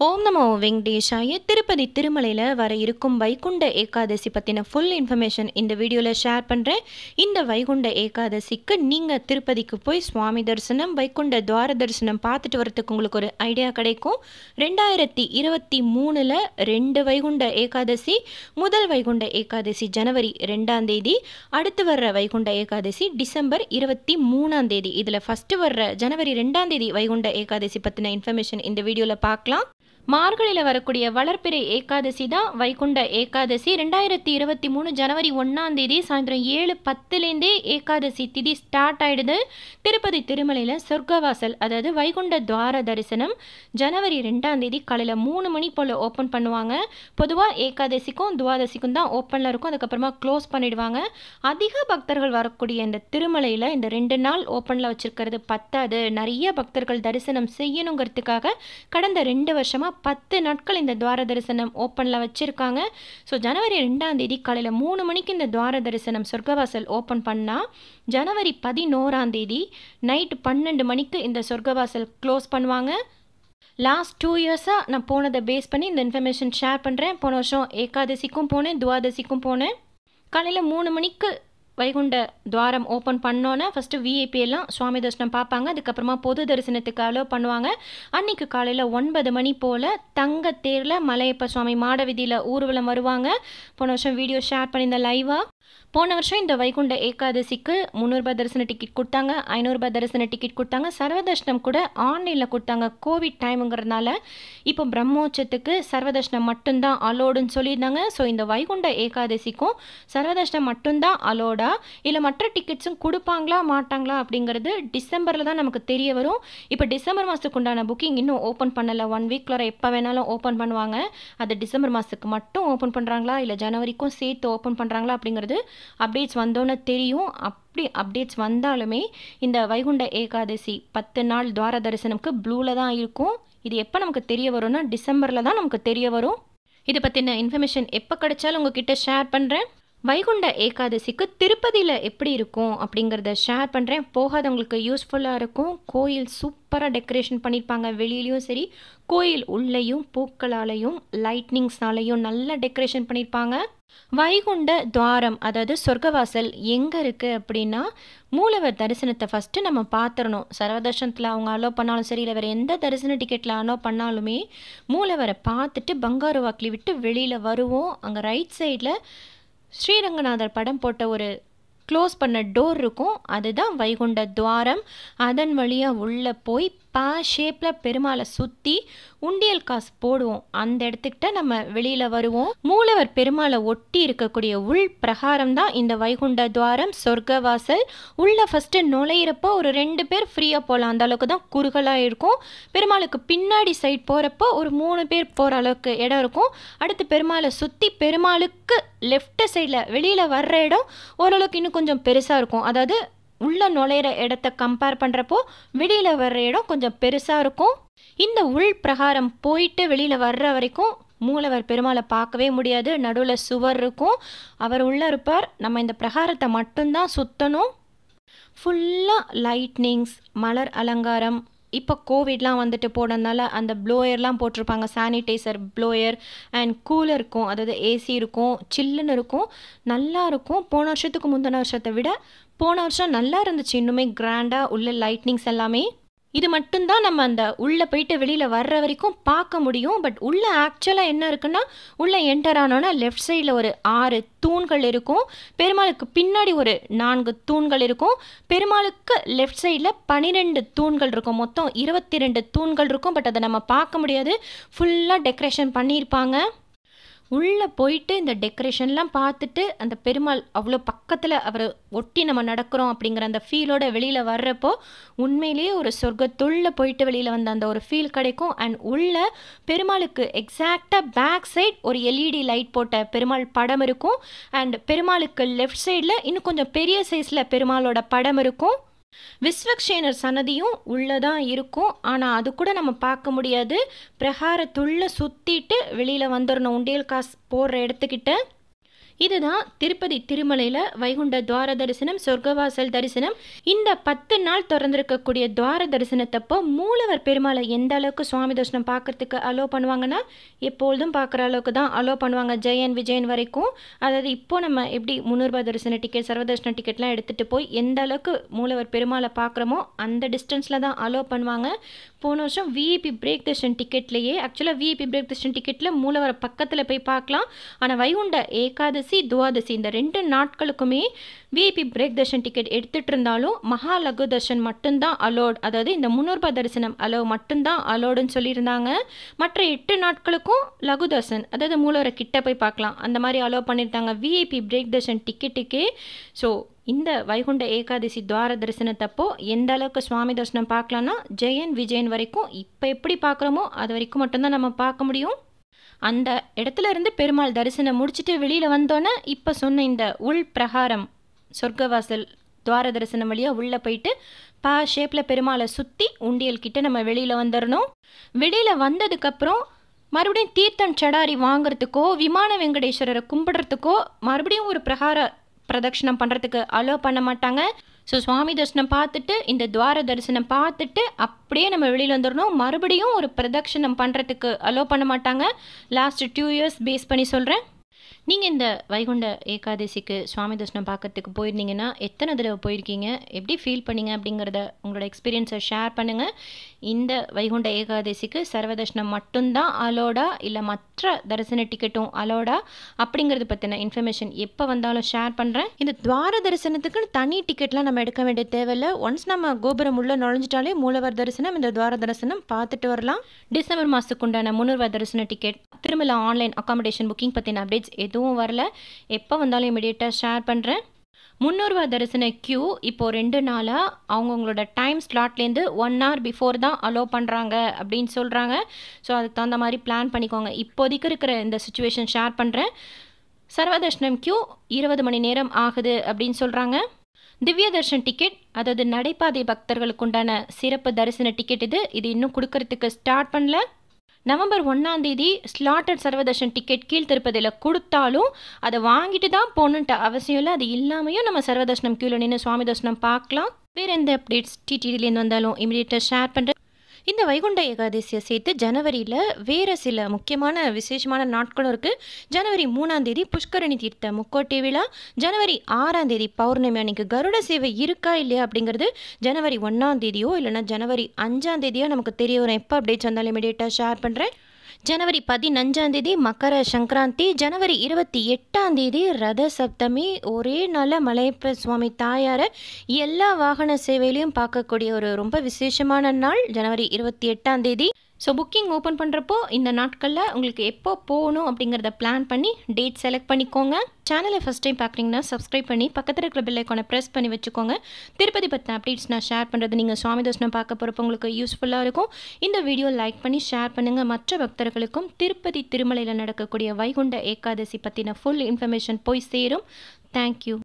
ஓம் நமோ வெங்கடேஷாய திருப்பதி திருமலையில் வர இருக்கும் வைகுண்ட ஏகாதசி பற்றின ஃபுல் இன்ஃபர்மேஷன் இந்த வீடியோவில் ஷேர் பண்ணுறேன் இந்த வைகுண்ட ஏகாதசிக்கு நீங்கள் திருப்பதிக்கு போய் சுவாமி தரிசனம் வைகுண்ட துவார தரிசனம் பார்த்துட்டு வரதுக்கு உங்களுக்கு ஒரு ஐடியா கிடைக்கும் ரெண்டாயிரத்தி இருபத்தி மூணில் ரெண்டு வைகுண்ட ஏகாதசி முதல் வைகுண்ட ஏகாதசி ஜனவரி ரெண்டாம் தேதி அடுத்து வர்ற வைகுண்ட ஏகாதசி டிசம்பர் இருபத்தி மூணாம் தேதி இதில் ஃபஸ்ட்டு வர்ற ஜனவரி ரெண்டாம் தேதி வைகுண்ட ஏகாதசி பற்றின இன்ஃபர்மேஷன் இந்த வீடியோவில் பார்க்கலாம் மார்கழியில் வரக்கூடிய வளர்ப்பிறை ஏகாதசி தான் வைகுண்ட ஏகாதசி ரெண்டாயிரத்தி இருபத்தி மூணு ஜனவரி ஒன்றாம் தேதி சாயந்தரம் ஏழு பத்துலேருந்தே ஏகாதசி திதி ஸ்டார்ட் ஆயிடுது திருப்பதி திருமலையில் சொர்க்கவாசல் அதாவது வைகுண்ட துவார தரிசனம் ஜனவரி ரெண்டாம் தேதி காலையில் மூணு மணி போல் ஓப்பன் பண்ணுவாங்க பொதுவாக ஏகாதசிக்கும் துவாதசிக்கும் தான் ஓப்பனில் இருக்கும் அதுக்கப்புறமா க்ளோஸ் பண்ணிடுவாங்க அதிக பக்தர்கள் வரக்கூடிய இந்த திருமலையில் இந்த ரெண்டு நாள் ஓப்பனில் வச்சிருக்கிறது பத்தாது நிறைய பக்தர்கள் தரிசனம் செய்யணுங்கிறதுக்காக கடந்த ரெண்டு வருஷமாக பத்து நாட்கள் இந்த துவார தரிசனம் ஓப்பனில் வச்சுருக்காங்க ஸோ ஜனவரி ரெண்டாம் தேதி காலையில் மூணு மணிக்கு இந்த துவார தரிசனம் சொர்க்கவாசல் ஓப்பன் பண்ணால் ஜனவரி பதினோராம் தேதி நைட்டு பன்னெண்டு மணிக்கு இந்த சொர்க்கவாசல் க்ளோஸ் பண்ணுவாங்க லாஸ்ட் டூ இயர்ஸாக நான் போனதை பேஸ் பண்ணி இந்த இன்ஃபர்மேஷன் ஷேர் பண்ணுறேன் போன வருஷம் ஏகாதசிக்கும் போனேன் துவாதசிக்கும் போனேன் காலையில் மூணு மணிக்கு வைகுண்ட துவாரம் ஓப்பன் பண்ணோன்னே ஃபஸ்ட்டு விஐபி எல்லாம் சுவாமி தரிசனம் பார்ப்பாங்க அதுக்கப்புறமா பொது தரிசனத்துக்கு அலோவ் பண்ணுவாங்க அன்றைக்கி காலையில் ஒன்பது மணி போல் தங்க தேரில் மலையப்ப சுவாமி மாட வீதியில் ஊர்வலம் வருவாங்க போன வருஷம் வீடியோ ஷேர் பண்ணியிருந்தேன் லைவாக போன வருஷம் இந்த வைகுண்ட ஏகாதசிக்கு முந்நூறுபா தரிசன டிக்கெட் கொடுத்தாங்க ஐநூறுரூபா தரிசன டிக்கெட் கொடுத்தாங்க சர்வதர்ஷனம் கூட ஆன்லைனில் கொடுத்தாங்க கோவிட் டைமுங்கிறதுனால இப்போ பிரம்மோற்சத்துக்கு சர்வதர்ஷனம் மட்டும்தான் அலோடுன்னு சொல்லியிருந்தாங்க ஸோ இந்த வைகுண்ட ஏகாதசிக்கும் சர்வதர்ஷனம் மட்டும்தான் அலோடா இல்லை மற்ற டிக்கெட்ஸும் கொடுப்பாங்களா மாட்டாங்களா அப்படிங்கிறது டிசம்பரில் தான் நமக்கு தெரிய வரும் இப்போ டிசம்பர் மாதத்துக்கு உண்டான புக்கிங் இன்னும் ஓப்பன் பண்ணலை ஒன் வீக்கில் எப்போ வேணாலும் ஓப்பன் பண்ணுவாங்க அது டிசம்பர் மாதத்துக்கு மட்டும் ஓப்பன் பண்ணுறாங்களா இல்லை ஜனவரிக்கும் சேர்த்து ஓப்பன் பண்ணுறாங்களா அப்படிங்கிறது அப்டேட்ஸ் வந்தோன்னே தெரியும் அப்படி அப்டேட்ஸ் வந்தாலுமே இந்த வைகுண்ட ஏகாதசி பத்து நாள் துவார தரிசனம்க்கு ப்ளூவில் தான் இருக்கும் இது எப்போ நமக்கு தெரிய வரும்னா டிசம்பரில் தான் நமக்கு தெரிய வரும் இதை பற்றின இன்ஃபர்மேஷன் எப்போ கிடைச்சாலும் உங்ககிட்ட ஷேர் பண்ணுறேன் வைகுண்ட ஏகாதசிக்கு திருப்பதியில் எப்படி இருக்கும் அப்படிங்கிறத ஷேர் பண்ணுறேன் போகாதவங்களுக்கு யூஸ்ஃபுல்லாக இருக்கும் கோயில் சூப்பராக டெக்கரேஷன் பண்ணியிருப்பாங்க வெளியிலையும் சரி கோயில் உள்ளேயும் பூக்களாலையும் லைட்னிங்ஸ்னாலையும் நல்லா டெக்கரேஷன் பண்ணியிருப்பாங்க வைகுண்ட துவாரம் அதாவது சொர்க்கவாசல் எங்கே இருக்குது அப்படின்னா மூலவர் தரிசனத்தை ஃபஸ்ட்டு நம்ம பார்த்துடணும் சர்வதர்ஷனத்தில் அவங்க அலோவ் பண்ணாலும் சரி இல்லை வேறு எந்த தரிசன டிக்கெட்டில் அலோவ் பண்ணாலுமே மூலவரை பார்த்துட்டு பங்காரு வாக்கிலி விட்டு வெளியில் வருவோம் அங்கே ரைட் சைடில் ஸ்ரீரங்கநாதர் படம் போட்ட ஒரு க்ளோஸ் பண்ண டோர் இருக்கும் அதுதான் வைகுண்ட துவாரம் அதன் வழியாக உள்ளே போய் பா ஷேப்பில் பெருமாளை சுற்றி உண்டியல் காசு போடுவோம் அந்த இடத்துக்கிட்ட நம்ம வெளியில் வருவோம் மூலவர் பெருமாளை ஒட்டி இருக்கக்கூடிய உள் பிரகாரம் தான் இந்த வைகுண்ட துவாரம் சொர்க்கவாசல் உள்ளே ஃபஸ்ட்டு நுழையிறப்போ ஒரு ரெண்டு பேர் ஃப்ரீயாக போகலாம் அந்த அளவுக்கு தான் குறுகலாக இருக்கும் பெருமாளுக்கு பின்னாடி சைட் போகிறப்போ ஒரு மூணு பேர் போகிற அளவுக்கு இடம் இருக்கும் அடுத்து பெருமாளை சுற்றி பெருமாளுக்கு லெஃப்ட் சைடில் வெளியில் வர்ற இடம் ஓரளவுக்கு இன்னும் கொஞ்சம் பெருசாக இருக்கும் அதாவது உள்ளே நுழையிற இடத்த கம்பேர் பண்ணுறப்போ வெளியில் வர்ற இடம் கொஞ்சம் பெருசாக இருக்கும் இந்த உள் பிரகாரம் போயிட்டு வெளியில் வர்ற வரைக்கும் மூலவர் பெருமாளை பார்க்கவே முடியாது நடுவில் சுவர் இருக்கும் அவர் உள்ளே இருப்பார் நம்ம இந்த பிரகாரத்தை மட்டும்தான் சுற்றணும் ஃபுல்லாக லைட்னிங்ஸ் மலர் அலங்காரம் இப்போ கோவிட்லாம் வந்துட்டு போனதுனால அந்த ப்ளோயர்லாம் போட்டிருப்பாங்க சானிடைசர் ப்ளோயர் அண்ட் கூலர் இருக்கும் அதாவது ஏசி இருக்கும் சில்லுன்னு இருக்கும் நல்லா இருக்கும் போன வருஷத்துக்கு முந்தின வருஷத்தை விட போன வருஷம் நல்லா இருந்துச்சு இன்னுமே கிராண்டாக உள்ள லைட்னிங்ஸ் எல்லாமே இது மட்டும்தான் நம்ம அந்த உள்ளே போயிட்டு வெளியில் வர்ற வரைக்கும் பார்க்க முடியும் பட் உள்ளே ஆக்சுவலாக என்ன இருக்குன்னா உள்ளே என்டர் ஆனோன்னா லெஃப்ட் சைடில் ஒரு ஆறு தூண்கள் இருக்கும் பெருமாளுக்கு பின்னாடி ஒரு நான்கு தூண்கள் இருக்கும் பெருமாளுக்கு லெஃப்ட் சைடில் பன்னிரெண்டு தூண்கள் இருக்கும் மொத்தம் இருபத்தி ரெண்டு தூண்கள் இருக்கும் பட் அதை நம்ம பார்க்க முடியாது ஃபுல்லாக டெக்கரேஷன் பண்ணியிருப்பாங்க உள்ளே போயிட்டு இந்த டெக்கரேஷன்லாம் பார்த்துட்டு அந்த பெருமாள் அவ்வளோ பக்கத்தில் அவரை ஒட்டி நம்ம நடக்கிறோம் அப்படிங்கிற அந்த ஃபீலோட வெளியில் வர்றப்போ உண்மையிலேயே ஒரு சொர்க்கத்துள்ள போயிட்டு வெளியில் வந்த அந்த ஒரு ஃபீல் கிடைக்கும் அண்ட் உள்ள பெருமாளுக்கு எக்ஸாக்டாக பேக் சைட் ஒரு எல்இடி லைட் போட்ட பெருமாள் படம் இருக்கும் அண்ட் பெருமாளுக்கு லெஃப்ட் சைடில் இன்னும் கொஞ்சம் பெரிய சைஸில் பெருமாளோட படம் இருக்கும் விஸ்வக்ஷேனர் சன்னதியும் உள்ளதான் இருக்கும் ஆனால் அது கூட நம்ம பார்க்க முடியாது பிரகாரத்துள்ள சுற்றிட்டு வெளியில் வந்துடணும் உண்டியல் காசு போடுற இடத்துக்கிட்ட இதுதான் திருப்பதி திருமலையில் வைகுண்ட துவார தரிசனம் சொர்க்கவாசல் தரிசனம் இந்த பத்து நாள் திறந்திருக்கக்கூடிய துவார தரிசனத்தப்போ மூலவர் பெருமாளை எந்த அளவுக்கு சுவாமி தரிசனம் பார்க்கறதுக்கு அலோ பண்ணுவாங்கன்னா எப்பொழுதும் பார்க்குற அளவுக்கு தான் அலோ பண்ணுவாங்க ஜெயன் விஜயன் வரைக்கும் அதாவது இப்போ நம்ம எப்படி முந்நூறுபா தரிசன டிக்கெட் சர்வதர்ஷன டிக்கெட்லாம் எடுத்துகிட்டு போய் எந்த அளவுக்கு மூலவர் பெருமாளை பார்க்குறோமோ அந்த டிஸ்டன்ஸில் தான் அலோ பண்ணுவாங்க போன வருஷம் விஐபி பிரேக் தர்ஷன் டிக்கெட்லேயே ஆக்சுவலாக விஐபி பிரேக் தர்ஷன் டிக்கெட்டில் மூலவரை பக்கத்தில் போய் பார்க்கலாம் ஆனால் வைகுண்ட ஏகாதசி துவாதசி இந்த ரெண்டு நாட்களுக்குமே விஐபி பிரேக் தர்ஷன் டிக்கெட் எடுத்துகிட்டு இருந்தாலும் மகா லகு தர்ஷன் மட்டும்தான் அலோட் அதாவது இந்த முன்னூறுபா தரிசனம் அலோ மட்டும்தான் அலோடுன்னு சொல்லியிருந்தாங்க மற்ற எட்டு நாட்களுக்கும் லகு தர்சன் அதாவது மூலவரை கிட்ட போய் பார்க்கலாம் அந்த மாதிரி அலோவ் பண்ணியிருந்தாங்க விஐபி பிரேக் தர்ஷன் டிக்கெட்டுக்கே ஸோ இந்த வைகுண்ட ஏகாதசி துவார தரிசனத்தப்போ எந்த அளவுக்கு சுவாமி தரிசனம் பார்க்கலான்னா ஜெயன் விஜயன் வரைக்கும் இப்போ எப்படி பார்க்குறோமோ அது வரைக்கும் மட்டும்தான் நம்ம பார்க்க முடியும் அந்த இடத்துல இருந்து பெருமாள் தரிசனம் முடிச்சுட்டு வெளியில் வந்தோன்னே இப்போ சொன்ன இந்த உள் பிரகாரம் சொர்க்கவாசல் துவார தரிசனம் வழியாக உள்ளே போயிட்டு பா ஷேப்பில் பெருமாளை சுற்றி உண்டியல் கிட்ட நம்ம வெளியில் வந்துடணும் வெளியில் வந்ததுக்கப்புறம் மறுபடியும் தீர்த்தம் சடாரி வாங்குறதுக்கோ விமான வெங்கடேஸ்வரரை கும்பிடுறதுக்கோ மறுபடியும் ஒரு பிரகார பிரதட்சணம் பண்ணுறதுக்கு அலோ பண்ண மாட்டாங்க ஸோ சுவாமி தரிசனம் பார்த்துட்டு இந்த துவார தரிசனம் பார்த்துட்டு அப்படியே நம்ம வெளியில் வந்துடணும் மறுபடியும் ஒரு பிரதட்சணம் பண்ணுறதுக்கு அலோ பண்ண மாட்டாங்க லாஸ்ட் டூ இயர்ஸ் பேஸ் பண்ணி சொல்கிறேன் நீங்கள் இந்த வைகுண்ட ஏகாதசிக்கு சுவாமி தரிசனம் பார்க்கறதுக்கு போயிருந்தீங்கன்னா எத்தனை தடவை போயிருக்கீங்க எப்படி ஃபீல் பண்ணீங்க அப்படிங்கிறத உங்களோட எக்ஸ்பீரியன்ஸை ஷேர் பண்ணுங்கள் இந்த வைகுண்ட ஏகாதசிக்கு சர்வதர்ஷனம் மட்டும்தான் அலோடா இல்லை மற்ற தரிசன டிக்கெட்டும் அலோடா அப்படிங்கிறது பற்றின இன்ஃபர்மேஷன் எப்போ வந்தாலும் ஷேர் பண்ணுறேன் இந்த துவார தரிசனத்துக்குன்னு தனி டிக்கெட்லாம் நம்ம எடுக்க வேண்டிய தேவையில்லை ஒன்ஸ் நம்ம கோபுரம் உள்ளே நுழைஞ்சிட்டாலே மூலவர் தரிசனம் இந்த துவார தரிசனம் பார்த்துட்டு வரலாம் டிசம்பர் மாதத்துக்கு உண்டான முன்னூறுவா தரிசன ticket Tirumala online accommodation booking பற்றின அப்டேட்ஸ் எதுவும் வரல எப்போ வந்தாலும் இமீடியட்டாக ஷேர் பண்ணுறேன் முந்நூறுவா தரிசன க்யூ இப்போது ரெண்டு நாளாக அவங்கவுங்களோட டைம் ஸ்லாட்லேருந்து ஒன் ஹவர் பிஃபோர் தான் அலோவ் பண்ணுறாங்க அப்படின்னு சொல்கிறாங்க ஸோ அதுக்கு தகுந்த மாதிரி பிளான் பண்ணிக்கோங்க இப்போதைக்கு இருக்கிற இந்த சுச்சுவேஷன் ஷேர் பண்ணுறேன் சர்வதர்ஷனம் க்யூ இருபது மணி நேரம் ஆகுது அப்படின்னு சொல்கிறாங்க திவ்ய தர்ஷன் டிக்கெட் அதாவது நடைபாதை பக்தர்களுக்கு உண்டான சிறப்பு தரிசன டிக்கெட் இது இது இன்னும் கொடுக்கறதுக்கு ஸ்டார்ட் பண்ணல நவம்பர் ஒன்றாம் தேதி ஸ்லாட்டட் சர்வதர்ஷன் டிக்கெட் கீழ் திருப்பதியில் கொடுத்தாலும் அதை வாங்கிட்டு தான் போகணுன்ட்டு அவசியம் இல்லை அது இல்லாமையும் நம்ம சர்வதர்ஷனம் க்யூவில் நின்று சுவாமி தர்ஷனம் பார்க்கலாம் வேறு எந்த அப்டேட்ஸ் டிடிடிலேருந்து வந்தாலும் இமீடியட்டாக ஷேர் பண்ணுறேன் இந்த வைகுண்ட ஏகாதசியை சேர்த்து ஜனவரியில் வேறு சில முக்கியமான விசேஷமான நாட்களும் இருக்குது ஜனவரி மூணாம் தேதி புஷ்கரணி தீர்த்த முக்கோட்டை விழா ஜனவரி ஆறாம் தேதி பௌர்ணமி அன்னைக்கு கருட சேவை இருக்கா இல்லையா அப்படிங்கிறது ஜனவரி ஒன்றாம் தேதியோ இல்லைனா ஜனவரி அஞ்சாம் தேதியோ நமக்கு தெரிய வரும் எப்போ அப்டேட்ஸ் வந்தாலும் இமீடியட்டாக ஷேர் பண்ணுறேன் ஜனவரி பதினஞ்சாம் தேதி மக்கர சங்கராந்தி ஜனவரி இருபத்தி எட்டாம் தேதி ரத சப்தமி ஒரே நாளில் மலையப்ப சுவாமி தாயாரை எல்லா வாகன சேவையிலையும் பார்க்கக்கூடிய ஒரு ரொம்ப விசேஷமான நாள் ஜனவரி இருபத்தி எட்டாம் தேதி ஸோ புக்கிங் ஓப்பன் பண்ணுறப்போ இந்த நாட்களில் உங்களுக்கு எப்போ போகணும் அப்படிங்கிறத பிளான் பண்ணி டேட் செலக்ட் பண்ணிக்கோங்க சேனலை ஃபஸ்ட் டைம் பார்க்குறீங்கன்னா சப்ஸ்கிரைப் பண்ணி பக்கத்தில் இருக்கிற பெல் ஐக்கானை ப்ரெஸ் பண்ணி வச்சுக்கோங்க திருப்பதி பற்றின அப்டேட்ஸ் நான் ஷேர் பண்ணுறது நீங்கள் சுவாமி தர்ஷனம் பார்க்க போகிறப்ப உங்களுக்கு யூஸ்ஃபுல்லாக இருக்கும் இந்த வீடியோ லைக் பண்ணி ஷேர் பண்ணுங்கள் மற்ற பக்தர்களுக்கும் திருப்பதி திருமலையில் நடக்கக்கூடிய வைகுண்ட ஏகாதசி பற்றின ஃபுல் இன்ஃபர்மேஷன் போய் சேரும் தேங்க்யூ